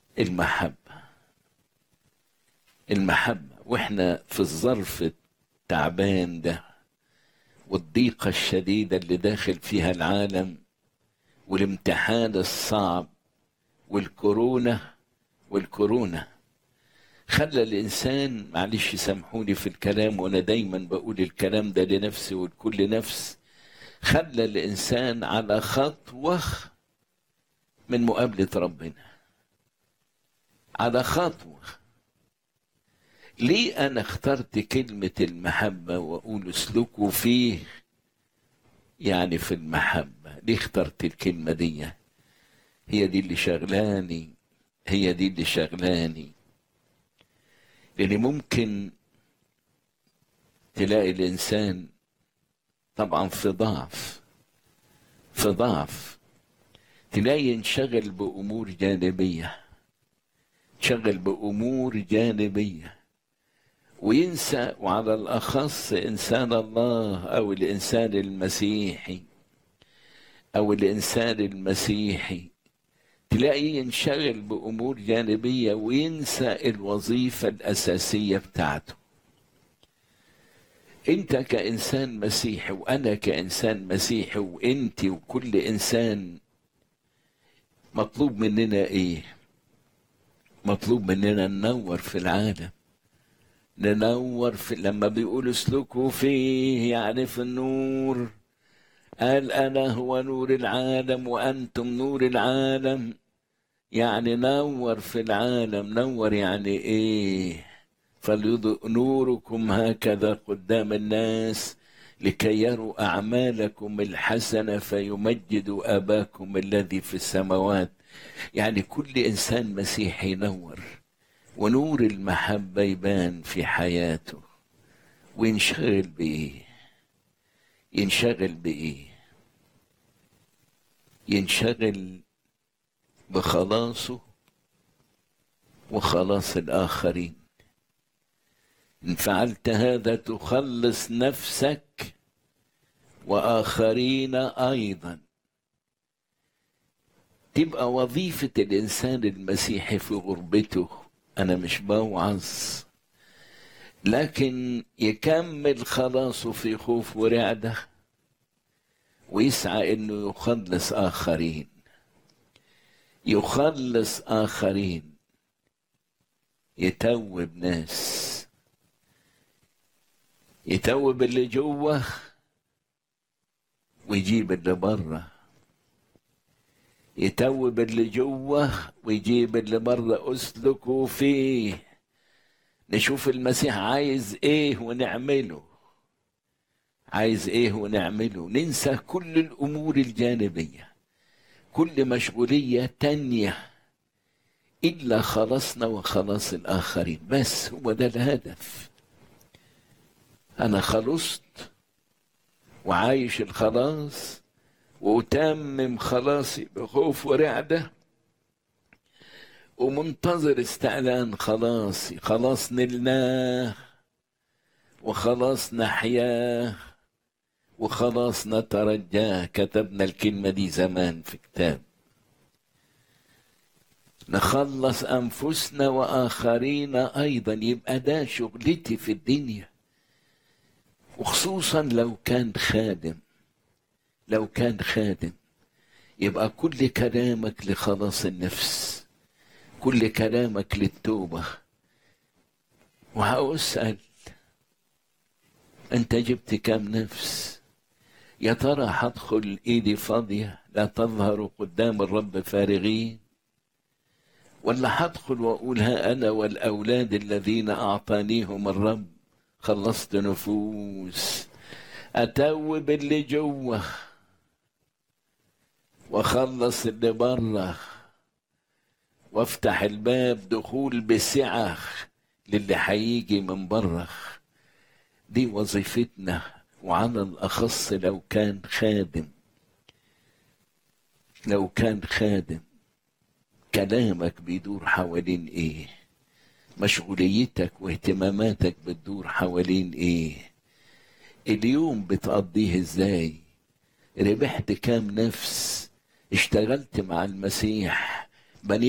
المحبة المحبة واحنا في الظرف التعبان ده والضيقة الشديدة اللي داخل فيها العالم والامتحان الصعب والكورونا والكورونا خلى الإنسان معلش سامحوني في الكلام وأنا دايما بقول الكلام ده لنفسي ولكل نفس خلى الإنسان على خطوة من مقابلة ربنا على خطوة ليه أنا اخترت كلمة المحبة وأقول اسلكوا فيه يعني في المحبة ليه اخترت الكلمة دي هي دي اللي شغلاني هي دي اللي شغلاني لأن ممكن تلاقي الإنسان طبعا في ضعف في ضعف تلاقي ينشغل بأمور جانبية ينشغل بأمور جانبية وينسى وعلى الأخص إنسان الله أو الإنسان المسيحي أو الإنسان المسيحي تلاقيه ينشغل بأمور جانبية وينسى الوظيفة الأساسية بتاعته أنت كإنسان مسيحي وأنا كإنسان مسيحي وأنت وكل إنسان مطلوب مننا إيه؟ مطلوب مننا ننور في العالم ننور في لما بيقول اسلكوا فيه يعني في النور قال أنا هو نور العالم وأنتم نور العالم يعني نور في العالم نور يعني إيه فليضئ نوركم هكذا قدام الناس لكي يروا أعمالكم الحسنة فيمجدوا أباكم الذي في السماوات يعني كل إنسان مسيحي ينور ونور المحبة يبان في حياته وينشغل بإيه ينشغل بإيه ينشغل بخلاصه وخلاص الآخرين إن فعلت هذا تخلص نفسك وآخرين أيضا تبقى وظيفة الإنسان المسيحي في غربته أنا مش بوعظ لكن يكمل خلاصه في خوف ورعدة ويسعى إنه يخلص آخرين يخلص آخرين يتوب ناس يتوب اللي جوه ويجيب اللي بره يتوب اللي جوه ويجيب اللي بره اسلكوا فيه نشوف المسيح عايز ايه ونعمله عايز ايه ونعمله ننسى كل الامور الجانبيه كل مشغوليه تانيه الا خلصنا وخلاص الاخرين بس هو ده الهدف انا خلصت وعايش الخلاص وأتمم خلاصي بخوف ورعدة ومنتظر استعلان خلاصي خلاص نلناه وخلاص نحياه وخلاص نترجاه كتبنا الكلمة دي زمان في كتاب نخلص أنفسنا وآخرين أيضا يبقى ده شغلتي في الدنيا وخصوصا لو كان خادم لو كان خادم يبقى كل كلامك لخلاص النفس كل كلامك للتوبة وهأسأل أنت جبت كام نفس يا ترى هدخل إيدي فاضية لا تظهر قدام الرب فارغين ولا هدخل وأقول ها أنا والأولاد الذين أعطانيهم الرب خلصت نفوس أتوب اللي جوه واخلص اللي بره وافتح الباب دخول بسعة للي هيجي من بره دي وظيفتنا وعلى الأخص لو كان خادم لو كان خادم كلامك بيدور حوالين ايه مشغوليتك واهتماماتك بتدور حوالين ايه اليوم بتقضيه ازاي ربحت كام نفس اشتغلت مع المسيح